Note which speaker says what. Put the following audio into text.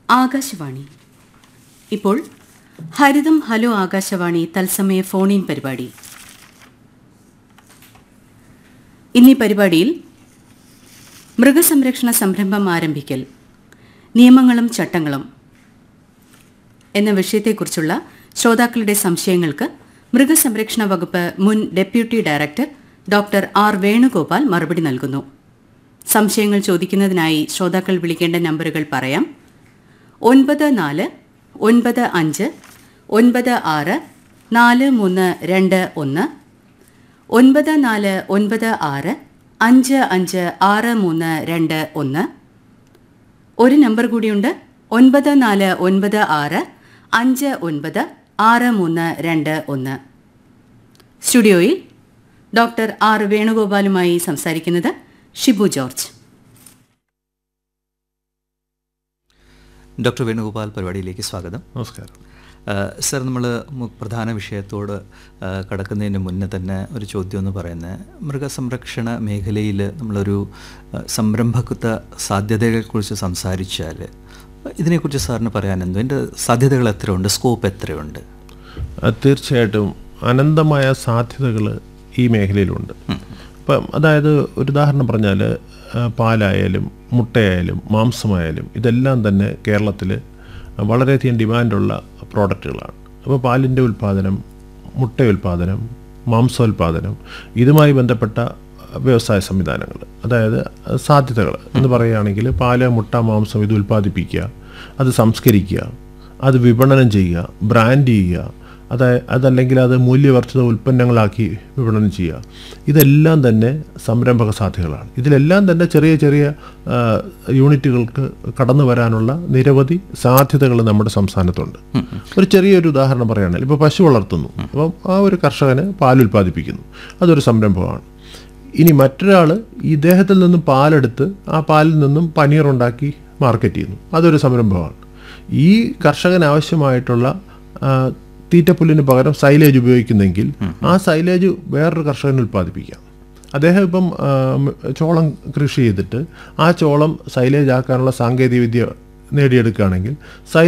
Speaker 1: ആകാശവാണി ഇപ്പോൾ ഹരിതം ഹലോ ആകാശവാണി തത്സമയ phone in പരിപാടി ഇന്നീ പരിപാടിയിൽ മൃഗസംരക്ഷണ സംരംഭം ആരംഭിക്കൽ നിയമങ്ങളും ചട്ടങ്ങളും എന്ന വിഷയത്തെക്കുറിച്ചുള്ള ശ്രോതാക്കളുടെ സംശയങ്ങൾക്ക് മൃഗസംരക്ഷണ വകുപ്പ് മുൻ deputy director doctor R Venugopal മറുപടി നൽകുന്നു സംശയങ്ങൾ ചോദിക്കുന്നതിനായി ശ്രോതാക്കൾ വിളിക്കേണ്ട നമ്പറുകൾ പറയാം ഒൻപത് നാല് ഒൻപത് അഞ്ച് ഒൻപത് ആറ് നാല് മൂന്ന് രണ്ട് ഒന്ന് ഒൻപത് നാല് ഒൻപത് ആറ് അഞ്ച് അഞ്ച് ആറ് മൂന്ന് രണ്ട് ഒന്ന് ഒരു നമ്പർ കൂടിയുണ്ട് ഒൻപത് നാല് ഒൻപത് ആറ് അഞ്ച് ഒൻപത് ആറ് മൂന്ന് രണ്ട് ഒന്ന് സ്റ്റുഡിയോയിൽ ഡോക്ടർ ആർ വേണുഗോപാലുമായി സംസാരിക്കുന്നത് ഷിബു ജോർജ്
Speaker 2: ഡോക്ടർ വേണുഗോപാൽ പരിപാടിയിലേക്ക് സ്വാഗതം
Speaker 3: നമസ്കാരം
Speaker 2: ആഹ് സർ നമ്മൾ പ്രധാന വിഷയത്തോട് ആഹ് കടക്കുന്നതിന് മുന്നേ തന്നെ ഒരു ചോദ്യം എന്ന് പറയുന്നത് മൃഗസംരക്ഷണ മേഖലയിൽ നമ്മളൊരു ആഹ് സംരംഭകത്വ സാധ്യതകളെക്കുറിച്ച് സംസാരിച്ചാൽ ഇതിനെക്കുറിച്ച് സാറിന് പറയാൻ എന്തോ ഇതിൻ്റെ സാധ്യതകൾ എത്രയുണ്ട് സ്കോപ്പ് എത്രയുണ്ട്
Speaker 3: അത് തീർച്ചയായിട്ടും അനന്തമായ സാധ്യതകൾ ഈ മേഖലയിലുണ്ട് ഇപ്പം അതായത് ഒരു ഉദാഹരണം പറഞ്ഞാൽ പാലായാലും മുട്ടയായാലും മാംസമായാലും ഇതെല്ലാം തന്നെ കേരളത്തിൽ വളരെയധികം ഡിമാൻഡുള്ള പ്രോഡക്റ്റുകളാണ് അപ്പോൾ പാലിൻ്റെ ഉൽപ്പാദനം മുട്ട ഉൽപ്പാദനം മാംസോൽപാദനം ഇതുമായി ബന്ധപ്പെട്ട വ്യവസായ സംവിധാനങ്ങൾ അതായത് സാധ്യതകൾ എന്ന് പറയുകയാണെങ്കിൽ പാല് മുട്ട മാംസം ഇത് ഉൽപ്പാദിപ്പിക്കുക അത് സംസ്കരിക്കുക അത് വിപണനം ചെയ്യുക ബ്രാൻഡ് ചെയ്യുക അതായത് അതല്ലെങ്കിൽ അത് മൂല്യവർദ്ധിത ഉൽപ്പന്നങ്ങളാക്കി വിപണനം ചെയ്യുക ഇതെല്ലാം തന്നെ സംരംഭക സാധ്യതകളാണ് ഇതിലെല്ലാം തന്നെ ചെറിയ ചെറിയ ആ, യൂണിറ്റുകൾക്ക് കടന്നു വരാനുള്ള നിരവധി സാധ്യതകൾ നമ്മുടെ സംസ്ഥാനത്തുണ്ട് ഒരു ചെറിയൊരു ഉദാഹരണം പറയുകയാണെങ്കിൽ ഇപ്പോൾ പശു വളർത്തുന്നു അപ്പം ആ ഒരു കർഷകന് പാൽ ഉൽപ്പാദിപ്പിക്കുന്നു അതൊരു സംരംഭമാണ് ഇനി മറ്റൊരാൾ ഇദ്ദേഹത്തിൽ നിന്നും പാലെടുത്ത് ആ പാലിൽ നിന്നും പനീർ ഉണ്ടാക്കി മാർക്കറ്റ് ചെയ്യുന്നു അതൊരു സംരംഭമാണ് ഈ കർഷകന് ആവശ്യമായിട്ടുള്ള ആ, തീറ്റപ്പുല്ലിന് പകരം സൈലേജ് ഉപയോഗിക്കുന്നെങ്കിൽ ആ സൈലേജ് വേറൊരു കർഷകന് ഉൽപ്പാദിപ്പിക്കാം അദ്ദേഹം ഇപ്പം ആ, മ്, ചോളം കൃഷി ചെയ്തിട്ട് ആ ചോളം സൈലേജ് ആക്കാനുള്ള സാങ്കേതിക വിദ്യ നേടിയെടുക്കുകയാണെങ്കിൽ സൈ